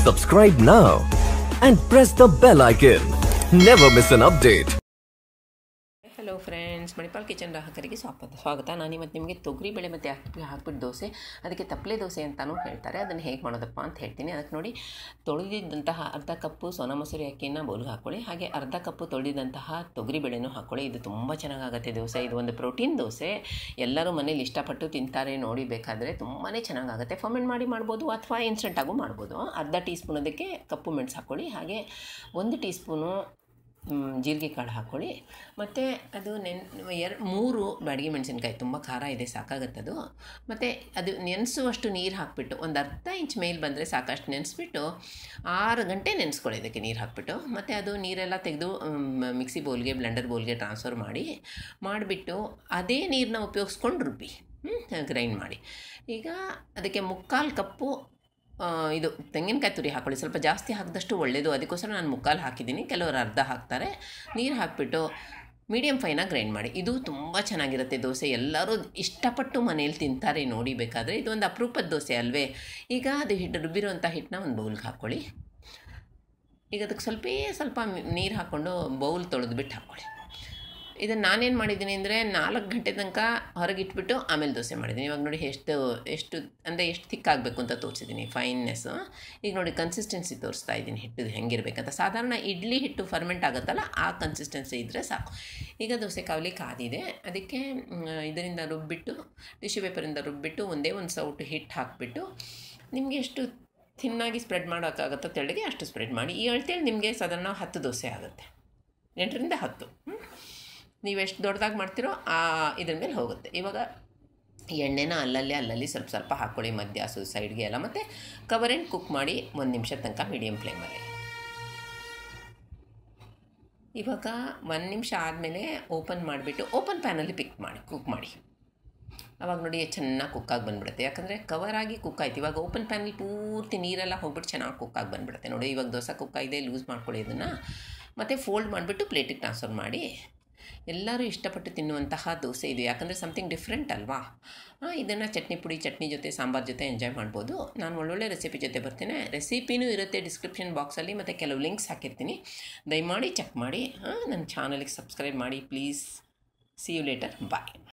Subscribe now and press the bell icon. Never miss an update. Hello friends Manipal kitchen ಗ್ರಾಹಕರಿಗೆ ಸ್ವಾಗತ ಸ್ವಾಗತ ನಾನು ಇವತ್ತು ನಿಮಗೆ ತೊಗರಿಬೇಳೆ ಮತ್ತು ಅಕ್ಕಿ ಹಾಕ್ಬಿಟ್ಟು ದೋಸೆ ಅದಕ್ಕೆ ತಪ್ಪಲೆ ದೋಸೆ ಅಂತಲೂ ಹೇಳ್ತಾರೆ ಅದನ್ನು ಹೇಗೆ ಮಾಡೋದಪ್ಪ ಅಂತ ಹೇಳ್ತೀನಿ ಅದಕ್ಕೆ ನೋಡಿ ತೊಳೆದಿದ್ದಂತಹ ಅರ್ಧ ಕಪ್ಪು ಸೋನಾ ಮಸೂರಿ ಅಕ್ಕಿನ ಬೌಲ್ಗೆ ಹಾಕ್ಕೊಳ್ಳಿ ಹಾಗೆ ಅರ್ಧ ಕಪ್ಪು ತೊಳೆದಿದ್ದಂತಹ ತೊಗರಿಬೇಳೆನೂ ಹಾಕ್ಕೊಳ್ಳಿ ಇದು ತುಂಬ ಚೆನ್ನಾಗಾಗುತ್ತೆ ದೋಸೆ ಇದು ಒಂದು ಪ್ರೋಟೀನ್ ದೋಸೆ ಎಲ್ಲರೂ ಮನೇಲಿ ಇಷ್ಟಪಟ್ಟು ತಿಂತಾರೆ ನೋಡಿ ಬೇಕಾದರೆ ತುಂಬಾ ಚೆನ್ನಾಗಾಗುತ್ತೆ ಫರ್ಮೆಂಟ್ ಮಾಡಿ ಮಾಡ್ಬೋದು ಅಥವಾ ಇನ್ಸ್ಟೆಂಟಾಗೂ ಮಾಡ್ಬೋದು ಅರ್ಧ ಟೀ ಸ್ಪೂನ್ ಅದಕ್ಕೆ ಕಪ್ಪು ಮೆಣಸು ಹಾಕ್ಕೊಳ್ಳಿ ಹಾಗೆ ಒಂದು ಟೀ ಸ್ಪೂನು ಮ್, ಜೀರಿಗೆ ಕಾಳು ಹಾಕ್ಕೊಳ್ಳಿ ಮತ್ತು ಅದು ನೆನ್ ಎರ್ ಮೂರು ಬ್ಯಾಡಗಿ ಮೆಣಸಿನ್ಕಾಯಿ ತುಂಬ ಖಾರ ಇದೆ ಸಾಕಾಗತ್ತದು ಮತ್ತು ಅದು ನೆನೆಸುವಷ್ಟು ನೀರು ಹಾಕಿಬಿಟ್ಟು ಒಂದು ಅರ್ಧ ಇಂಚ್ ಮೇಲೆ ಬಂದರೆ ಸಾಕಷ್ಟು ನೆನೆಸ್ಬಿಟ್ಟು ಆರು ಗಂಟೆ ನೆನೆಸ್ಕೊಳ್ಳಿ ಇದಕ್ಕೆ ನೀರು ಹಾಕ್ಬಿಟ್ಟು ಮತ್ತು ಅದು ನೀರೆಲ್ಲ ತೆಗೆದು ಮಿಕ್ಸಿ ಬೌಲ್ಗೆ ಬ್ಲೆಂಡರ್ ಬೌಲ್ಗೆ ಟ್ರಾನ್ಸ್ಫರ್ ಮಾಡಿ ಮಾಡಿಬಿಟ್ಟು ಅದೇ ನೀರನ್ನ ಉಪಯೋಗಿಸ್ಕೊಂಡು ರುಬ್ಬಿ ಗ್ರೈಂಡ್ ಮಾಡಿ ಈಗ ಅದಕ್ಕೆ ಮುಕ್ಕಾಲು ಕಪ್ಪು ಆ, ಇದು ತೆಂಗಿನಕಾಯಿ ತುರಿ ಹಾಕ್ಕೊಳ್ಳಿ ಸ್ವಲ್ಪ ಜಾಸ್ತಿ ಹಾಕಿದಷ್ಟು ಒಳ್ಳೆಯದು ಅದಕ್ಕೋಸ್ಕರ ನಾನು ಮುಕ್ಕಾಲು ಹಾಕಿದ್ದೀನಿ ಕೆಲವರು ಅರ್ಧ ಹಾಕ್ತಾರೆ ನೀರು ಹಾಕಿಬಿಟ್ಟು ಮೀಡಿಯಮ್ ಫೈನಾಗಿ ಗ್ರೈಂಡ್ ಮಾಡಿ ಇದು ತುಂಬ ಚೆನ್ನಾಗಿರುತ್ತೆ ದೋಸೆ ಎಲ್ಲರೂ ಇಷ್ಟಪಟ್ಟು ಮನೇಲಿ ತಿಂತಾರೆ ನೋಡಿ ಬೇಕಾದರೆ ಇದು ಒಂದು ಅಪರೂಪದ ದೋಸೆ ಅಲ್ವೇ ಈಗ ಅದು ಹಿಟ್ಟು ರುಬ್ಬಿರುವಂಥ ಹಿಟ್ಟನ್ನ ಒಂದು ಬೌಲ್ಗೆ ಹಾಕ್ಕೊಳ್ಳಿ ಈಗ ಅದಕ್ಕೆ ಸ್ವಲ್ಪ ಸ್ವಲ್ಪ ನೀರು ಹಾಕ್ಕೊಂಡು ಬೌಲ್ ತೊಳೆದ್ಬಿಟ್ಟು ಹಾಕ್ಕೊಳ್ಳಿ ಇದನ್ನು ನಾನೇನು ಮಾಡಿದ್ದೀನಿ ಅಂದರೆ ನಾಲ್ಕು ಗಂಟೆ ತನಕ ಹೊರಗೆ ಇಟ್ಬಿಟ್ಟು ಆಮೇಲೆ ದೋಸೆ ಮಾಡಿದ್ದೀನಿ ಇವಾಗ ನೋಡಿ ಎಷ್ಟು ಎಷ್ಟು ಅಂದರೆ ಎಷ್ಟು ತಿಕ್ಕಾಗಬೇಕು ಅಂತ ತೋರಿಸಿದ್ದೀನಿ ಫೈನ್ನೆಸ್ಸು ಈಗ ನೋಡಿ ಕನ್ಸಿಸ್ಟೆನ್ಸಿ ತೋರಿಸ್ತಾ ಇದ್ದೀನಿ ಹಿಟ್ಟು ಹೆಂಗಿರ್ಬೇಕಂತ ಸಾಧಾರಣ ಇಡ್ಲಿ ಹಿಟ್ಟು ಫರ್ಮೆಂಟ್ ಆಗುತ್ತಲ್ಲ ಆ ಕನ್ಸಿಸ್ಟೆನ್ಸಿ ಇದ್ದರೆ ಸಾಕು ಈಗ ದೋಸೆ ಕಾವಲಿ ಕಾದಿದೆ ಅದಕ್ಕೆ ಮ್, ಇದರಿಂದ ರುಬ್ಬಿಟ್ಟು ಟಿಶ್ಯೂ ಪೇಪರಿಂದ ರುಬ್ಬಿಟ್ಟು ಒಂದೇ ಒಂದು ಸೌಟು ಹಿಟ್ಟು ಹಾಕಿಬಿಟ್ಟು ನಿಮಗೆ ಎಷ್ಟು ಥಿನ್ನಾಗಿ ಸ್ಪ್ರೆಡ್ ಮಾಡೋಕ್ಕಾಗುತ್ತೋ ತೆಳ್ಳಗೆ ಅಷ್ಟು ಸ್ಪ್ರೆಡ್ ಮಾಡಿ ಈ ಅಳತೆಯಲ್ಲಿ ನಿಮಗೆ ಸಾಧಾರಣ ಹತ್ತು ದೋಸೆ ಆಗುತ್ತೆ ಎಂಟರಿಂದ ಹತ್ತು ಹ್ಮ್? ನೀವು ಎಷ್ಟು ದೊಡ್ಡದಾಗಿ ಮಾಡ್ತೀರೋ ಆ ಇದ್ರ ಮೇಲೆ ಹೋಗುತ್ತೆ ಇವಾಗ ಎಣ್ಣೆನ ಅಲ್ಲಲ್ಲಿ ಅಲ್ಲಲ್ಲಿ ಸ್ವಲ್ಪ ಸ್ವಲ್ಪ ಹಾಕ್ಕೊಳ್ಳಿ ಮಧ್ಯ ಸು ಸೈಡ್ಗೆ ಎಲ್ಲ ಮತ್ತು ಕವರ್ ಆ್ಯಂಡ್ ಕುಕ್ ಮಾಡಿ ಒಂದು ನಿಮಿಷ ತನಕ ಮೀಡಿಯಮ್ ಫ್ಲೇಮಲ್ಲಿ ಇವಾಗ ಒಂದು ನಿಮಿಷ ಆದಮೇಲೆ ಓಪನ್ ಮಾಡಿಬಿಟ್ಟು ಓಪನ್ ಪ್ಯಾನಲ್ಲಿ ಪಿಕ್ ಮಾಡಿ ಕುಕ್ ಮಾಡಿ ಅವಾಗ ನೋಡಿ ಚೆನ್ನಾಗಿ ಕುಕ್ಕಾಗಿ ಬಂದುಬಿಡುತ್ತೆ ಯಾಕಂದರೆ ಕವರ್ ಆಗಿ ಕುಕ್ ಆಯ್ತು ಇವಾಗ ಓಪನ್ ಪ್ಯಾನಲ್ಲಿ ಪೂರ್ತಿ ನೀರೆಲ್ಲ ಹೋಗ್ಬಿಟ್ಟು ಚೆನ್ನಾಗಿ ಕುಕ್ಕಾಗಿ ಬಂದುಬಿಡುತ್ತೆ ನೋಡಿ ಇವಾಗ ದೋಸೆ ಕುಕ್ಕಾಗಿದೆ ಲೂಸ್ ಮಾಡ್ಕೊಳ್ಳಿ ಇದನ್ನು ಮತ್ತು ಫೋಲ್ಡ್ ಮಾಡಿಬಿಟ್ಟು ಪ್ಲೇಟಿಗೆ ಟ್ರಾನ್ಸ್ಫರ್ ಮಾಡಿ ಎಲ್ಲರೂ ಇಷ್ಟಪಟ್ಟು ತಿನ್ನುವಂತಹ ದೋಸೆ ಇದು ಯಾಕಂದರೆ ಸಮಥಿಂಗ್ ಡಿಫ್ರೆಂಟ್ ಅಲ್ವಾ ಇದನ್ನು ಚಟ್ನಿ ಪುಡಿ ಚಟ್ನಿ ಜೊತೆ ಸಾಂಬಾರ್ ಜೊತೆ ಎಂಜಾಯ್ ಮಾಡ್ಬೋದು ನಾನು ಒಳ್ಳೊಳ್ಳೆ ರೆಸಿಪಿ ಜೊತೆ ಬರ್ತೀನಿ ರೆಸಿಪಿನೂ ಇರುತ್ತೆ ಡಿಸ್ಕ್ರಿಪ್ಷನ್ ಬಾಕ್ಸಲ್ಲಿ ಮತ್ತು ಕೆಲವು ಲಿಂಕ್ಸ್ ಹಾಕಿರ್ತೀನಿ ದಯಮಾಡಿ ಚೆಕ್ ಮಾಡಿ ನನ್ನ ಚಾನಲ್ಗೆ ಸಬ್ಸ್ಕ್ರೈಬ್ ಮಾಡಿ please see you later bye